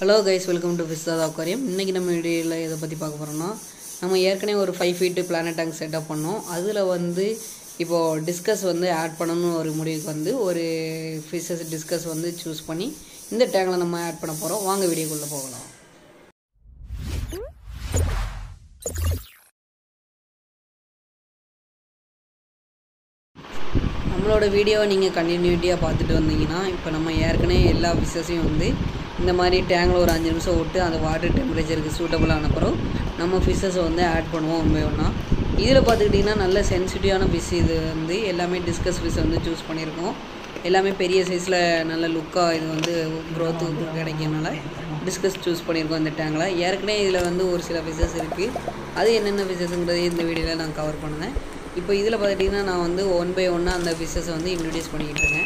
hello guys welcome to ஃபிஸ்தாத் aquarium இன்றைக்கி நம்ம வீடியோவில் எதை பற்றி பார்க்க போகிறோம்னா நம்ம ஏற்கனவே ஒரு five feet planted tank setup பண்ணோம் அதில் வந்து இப்போது டிஸ்கஸ் வந்து ஆட் பண்ணணும்னு ஒரு முடிவுக்கு வந்து ஒரு ஃபிஷஸ் டிஸ்கஸ் வந்து சூஸ் பண்ணி இந்த டேங்கில் நம்ம ஆட் பண்ண போகிறோம் வாங்க வீடியோக்குள்ளே போகலாம் நம்மளோட வீடியோவை நீங்கள் கண்டினியூட்டியாக பார்த்துட்டு வந்தீங்கன்னா இப்போ நம்ம ஏற்கனவே எல்லா ஃபிஷஸையும் வந்து இந்த மாதிரி டேங்கில் ஒரு அஞ்சு நிமிஷம் விட்டு அந்த வாட்டர் டெம்பரேச்சருக்கு சூட்டபுளான பிறகு நம்ம ஃபிஷ்ஷஸை வந்து ஆட் பண்ணுவோம் ஒன்று ஒன்றா இதில் பார்த்துக்கிட்டிங்கன்னா நல்ல சென்சிட்டிவான ஃபிஷ் இது வந்து எல்லாமே டிஸ்கஸ் ஃபிஷ் வந்து சூஸ் பண்ணியிருக்கோம் எல்லாமே பெரிய சைஸில் நல்ல லுக்காக இது வந்து க்ரோத்து கிடைக்கிறதுனால டிஸ்கஸ் சூஸ் பண்ணியிருக்கோம் இந்த டேங்கில் ஏற்கனவே இதில் வந்து ஒரு சில ஃபிஷஸ் இருக்குது அது என்னென்ன ஃபிஷஸ்ங்கிறதே இந்த வீடியோவில் நான் கவர் பண்ணுவேன் இப்போ இதில் பார்த்துட்டிங்கன்னா நான் வந்து ஒன் பை ஒன்னாக அந்த ஃபிஷ்ஷஸை வந்து இன்ட்ரடியூஸ் பண்ணிக்கிட்டு இருக்கேன்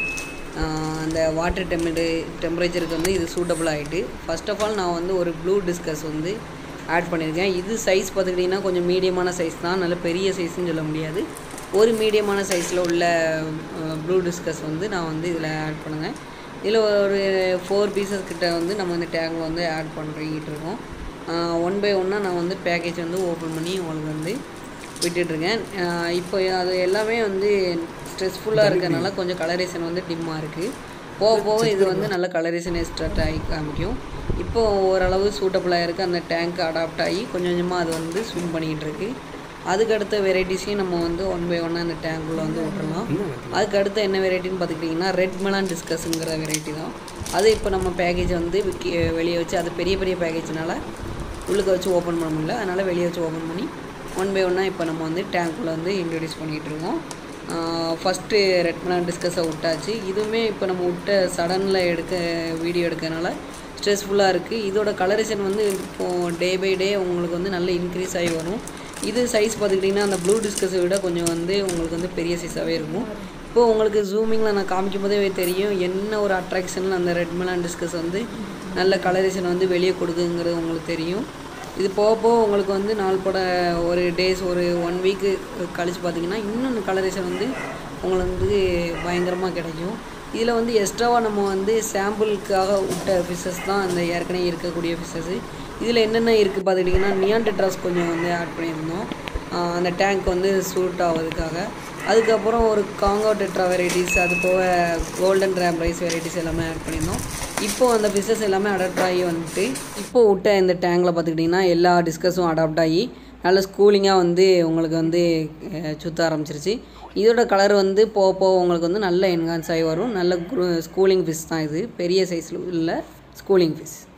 அந்த வாட்டர் டெம்பரே டெம்பரேச்சருக்கு வந்து இது சூட்டபுள் ஆகிட்டு ஃபர்ஸ்ட் ஆஃப் ஆல் நான் வந்து ஒரு ப்ளூ டிஸ்கஸ் வந்து ஆட் பண்ணியிருக்கேன் இது சைஸ் பார்த்துக்கிட்டிங்கன்னா கொஞ்சம் மீடியமான சைஸ் தான் நல்ல பெரிய சைஸ்ன்னு சொல்ல முடியாது ஒரு மீடியமான சைஸில் உள்ள ப்ளூ டிஸ்கஸ் வந்து நான் வந்து இதில் ஆட் பண்ணுவேன் இதில் ஒரு ஃபோர் பீசஸ் கிட்ட வந்து நம்ம இந்த டேங்கில் வந்து ஆட் பண்ணிக்கிட்டு இருக்கோம் ஒன் பை ஒன்னாக நான் வந்து பேக்கேஜ் வந்து ஓப்பன் பண்ணி உங்களுக்கு வந்து விட்டுட்ருக்கேன் இப்போ அது எல்லாமே வந்து ஸ்ட்ரெஸ்ஃபுல்லாக இருக்கிறனால கொஞ்சம் கலரேஷன் வந்து டிம்மாக இருக்குது போக போக இது வந்து நல்ல கலரேஷன் ஸ்டார்ட் ஆகி காமிக்கும் இப்போ ஓரளவு சூட்டபுளாக இருக்குது அந்த டேங்க் அடாப்ட் ஆகி கொஞ்சம் கொஞ்சமாக அது வந்து ஸ்விம் பண்ணிக்கிட்டு இருக்கு அதுக்கடுத்த வெரைட்டிஸையும் நம்ம வந்து ஒன் பை ஒன்னாக அந்த டேங்க்குள்ளே வந்து விட்டுறலாம் அதுக்கு அடுத்து என்ன வெரைட்டின்னு பார்த்துக்கிட்டிங்கன்னா ரெட் மெலான் டிஸ்கஸுங்கிற வெரைட்டி தான் அது இப்போ நம்ம பேக்கேஜ் வந்து வெளியே வச்சு அது பெரிய பெரிய பேக்கேஜ்னால உள்ளுக்க வச்சு ஓப்பன் பண்ண முடியல அதனால் வெளியே வச்சு ஓப்பன் பண்ணி ஒன் பை ஒன்னாக இப்போ நம்ம வந்து டேங்க்குள்ளே வந்து இன்ட்ரடியூஸ் பண்ணிகிட்டு இருக்கோம் ஃபஸ்ட்டு ரெட் மெலான் டிஸ்கஸை விட்டாச்சு இதுவுமே இப்போ நம்ம விட்ட சடனில் எடுக்க வீடியோ எடுக்கிறனால ஸ்ட்ரெஸ்ஃபுல்லாக இருக்குது இதோட கலரேஷன் வந்து இப்போது டே பை டே உங்களுக்கு வந்து நல்ல இன்க்ரீஸ் ஆகி வரும் இது சைஸ் பார்த்துக்கிட்டிங்கன்னா அந்த ப்ளூ டிஸ்கஸை விட கொஞ்சம் வந்து உங்களுக்கு வந்து பெரிய சைஸாகவே இருக்கும் இப்போது உங்களுக்கு ஜூமிங்கில் நான் காமிக்கும் போதே தெரியும் என்ன ஒரு அட்ராக்ஷனில் அந்த ரெட் மெலான் டிஸ்கஸ் வந்து நல்ல கலரேஷன் வந்து வெளியே கொடுக்குங்கிறது உங்களுக்கு தெரியும் இது போக போக உங்களுக்கு வந்து நாள் பட ஒரு டேஸ் ஒரு ஒன் வீக்கு கழித்து பார்த்தீங்கன்னா இன்னும் கலரேஷன் வந்து உங்களுக்கு வந்து பயங்கரமாக கிடைக்கும் இதில் வந்து எக்ஸ்ட்ராவாக நம்ம வந்து சாம்பிளுக்காக விட்ட ஃபிஷஸ் தான் அந்த ஏற்கனவே இருக்கக்கூடிய ஃபிஷஸ்ஸு இதில் என்னென்ன இருக்குது பார்த்துக்கிட்டிங்கன்னா நியான் டெட்ராஸ் கொஞ்சம் வந்து ஆட் பண்ணியிருந்தோம் அந்த டேங்க் வந்து சூட் ஆகிறதுக்காக அதுக்கப்புறம் ஒரு காங்கோ டெட்ரா வெரைட்டிஸ் அது போக கோல்டன் ரேம் ரைஸ் வெரைட்டிஸ் எல்லாமே ஆட் பண்ணியிருந்தோம் இப்போ அந்த ஃபிஷஸ் எல்லாமே அடாப்ட் ஆகி வந்துட்டு இப்போ விட்ட இந்த டேங்கில் பார்த்துக்கிட்டிங்கன்னா எல்லா டிஸ்கஸும் அடாப்ட் ஆகி நல்ல ஸ்கூலிங்காக வந்து உங்களுக்கு வந்து சுற்ற ஆரம்பிச்சிருச்சு இதோட கலர் வந்து போக போக உங்களுக்கு வந்து நல்ல என்ஹான்ஸ் ஆகி வரும் நல்ல ஸ்கூலிங் ஃபிஷ் தான் இது பெரிய சைஸில் உள்ள ஸ்கூலிங் ஃபிஷ்